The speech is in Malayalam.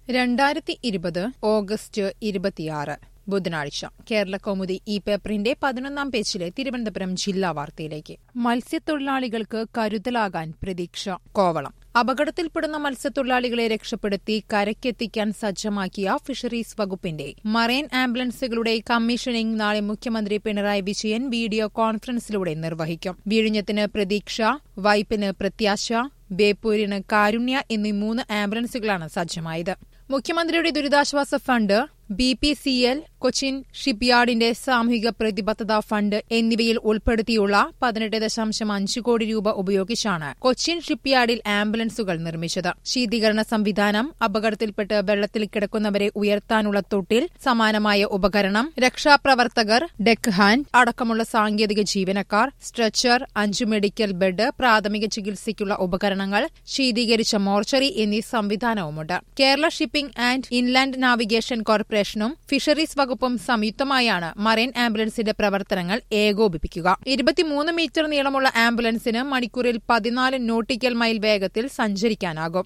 രണ്ടായിരത്തി ഇരുപത് ഓഗസ്റ്റ് ഇരുപത്തിയാറ് ബുധനാഴ്ച കേരള കൗമുദി ഈ പേപ്പറിന്റെ പതിനൊന്നാം പേജിലെ തിരുവനന്തപുരം ജില്ലാ വാർത്തയിലേക്ക് മത്സ്യത്തൊഴിലാളികൾക്ക് കരുതലാകാൻ പ്രതീക്ഷ കോവളം അപകടത്തിൽപ്പെടുന്ന മത്സ്യത്തൊഴിലാളികളെ രക്ഷപ്പെടുത്തി കരയ്ക്കെത്തിക്കാൻ സജ്ജമാക്കിയ ഫിഷറീസ് വകുപ്പിന്റെ മറൈൻ ആംബുലൻസുകളുടെ കമ്മീഷനിംഗ് നാളെ മുഖ്യമന്ത്രി പിണറായി വിജയൻ വീഡിയോ കോൺഫറൻസിലൂടെ നിർവഹിക്കും വിഴിഞ്ഞത്തിന് പ്രതീക്ഷ വൈപ്പിന് പ്രത്യാശ ബേപ്പൂരിന് കാരുണ്യ എന്നീ മൂന്ന് ആംബുലൻസുകളാണ് സജ്ജമായത് മുഖ്യമന്ത്രിയുടെ ദുരിതാശ്വാസ fund B P C L Cochin ഷിപ്പ്യാർഡിന്റെ സാമൂഹിക പ്രതിബദ്ധത ഫണ്ട് എന്നിവയിൽ ഉൾപ്പെടുത്തിയുള്ള പതിനെട്ട് ദശാംശം അഞ്ച് കോടി രൂപ ഉപയോഗിച്ചാണ് കൊച്ചിൻ ഷിപ്പ്യാർഡിൽ ആംബുലൻസുകൾ നിർമ്മിച്ചത് ശീതീകരണ സംവിധാനം അപകടത്തിൽപ്പെട്ട് വെള്ളത്തിൽ കിടക്കുന്നവരെ ഉയർത്താനുള്ള തൊട്ടിൽ സമാനമായ ഉപകരണം രക്ഷാപ്രവർത്തകർ ഡെക്ക് ഹാൻഡ് അടക്കമുള്ള സാങ്കേതിക ജീവനക്കാർ സ്ട്രെച്ചർ അഞ്ച് മെഡിക്കൽ ബെഡ് പ്രാഥമിക ചികിത്സയ്ക്കുള്ള ഉപകരണങ്ങൾ ശീതീകരിച്ച മോർച്ചറി എന്നീ സംവിധാനവുമുണ്ട് Kerala shipping and inland navigation കോർപ്പറേഷനും ഫിഷറീസ് വകുപ്പും സംയുക്തമായാണ് മറൈൻ ആംബുലൻസിന്റെ പ്രവർത്തനങ്ങൾ ഏകോപിപ്പിക്കുക ഇരുപത്തിമൂന്ന് മീറ്റർ നീളമുള്ള ആംബുലൻസിന് മണിക്കൂറിൽ പതിനാല് നോട്ടിക്കൽ മൈൽ വേഗത്തിൽ സഞ്ചരിക്കാനാകും